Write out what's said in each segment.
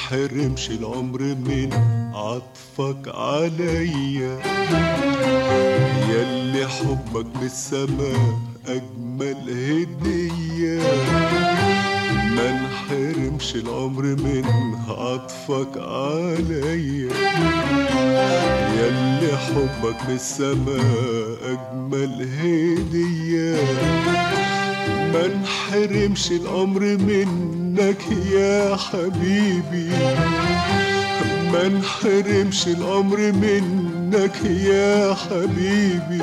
انحرمش العمر من عطفك عليا ياللي حبك من السماء أجمل هدية ما انحرمش العمر من عطفك عليا ياللي حبك من السماء أجمل هدية ما انحرمش الأمر منك يا حبيبي ما انحرمش الأمر منك يا حبيبي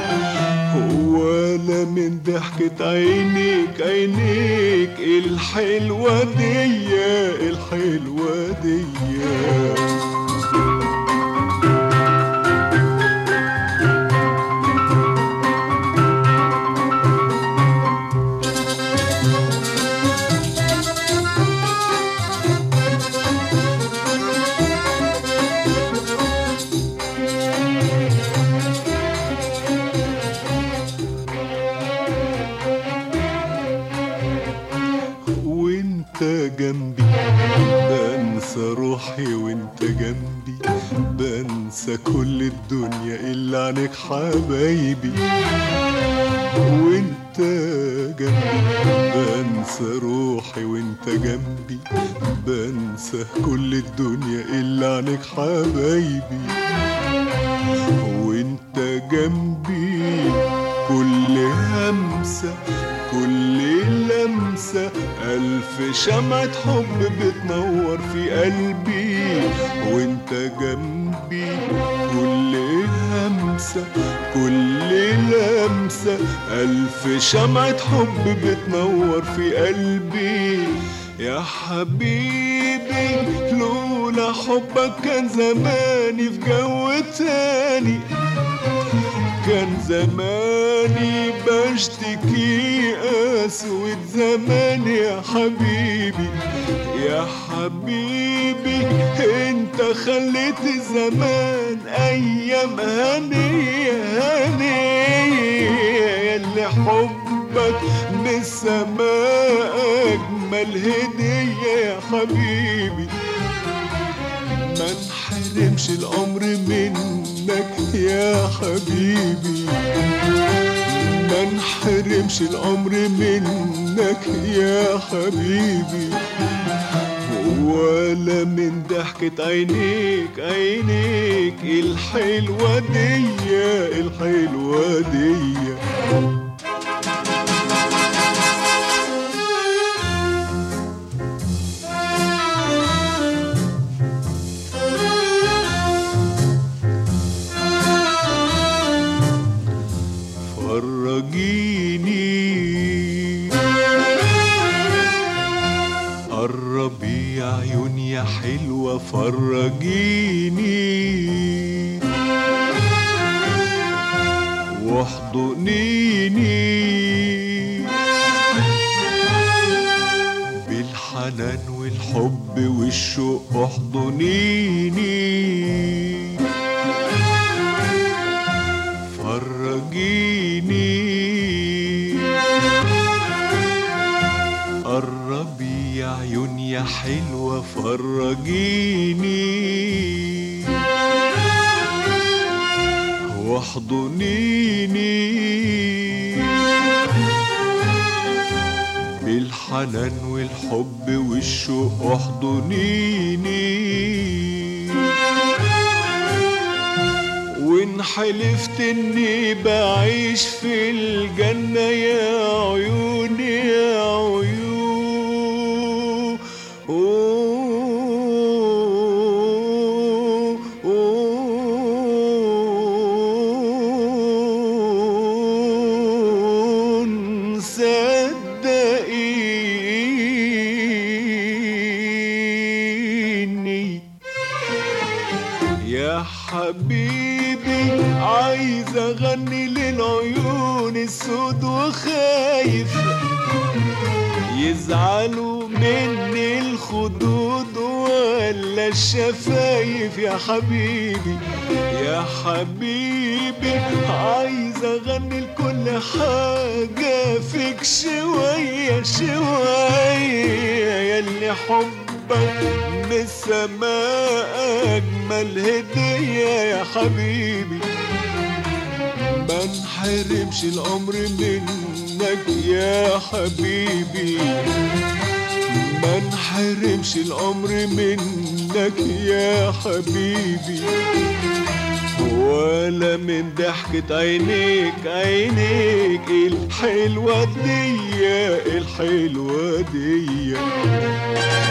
ولا من ضحكة عينيك عينيك الحلوة دي الحلوة دي وانت جنبي بنسى روحي وانت جنبي بنسى كل الدنيا الا عنك حبايبي وانت جنبي بنسى روحي وانت جنبي بنسى كل الدنيا الا عنك حبايبي وانت جنبي كل همسة كل لمسة ألف شمعة حب بتنور في قلبي وانت جنبي كل همسة كل لمسة ألف شمعة حب بتنور في قلبي يا حبيبي لولا حبك كان زماني في جو تاني كان زماني بشتكي اسود زمان يا حبيبي يا حبيبي انت خليت الزمان ايام هنية هنية اللي حبك من السماء اجمل هدية يا حبيبي ما انحرمش الامر منك يا حبيبي ما انحرمش الامر منك يا حبيبي ولا من ضحكة عينيك عينيك الحلوة دي الحلوة دي فرجيني قربي يا عيون يا حلوة فرجيني واحضنيني بالحنان والحب والشوق احضنيني فرجيني قربي يا عيون يا حلوة فرجيني واحضنيني بالحنان والحب والشوق احضنيني وان حلفت اني بعيش في الجنة يا عيوني يا عيون صدقيني يا حبيبي عايز اغني للعيون السود وخايف يزعلوا مني الخدود ولا الشفايف يا حبيبي يا حبيبي عايز اغني لكل حاجة فيك شوية شوية ياللي حبك من السماء أجمل هدية يا حبيبي ما نحرمش العمر منك يا حبيبي ما نحرمش العمر منك يا حبيبي ولا من ضحكة عينيك عينيك الحلوة دي الحلوة دي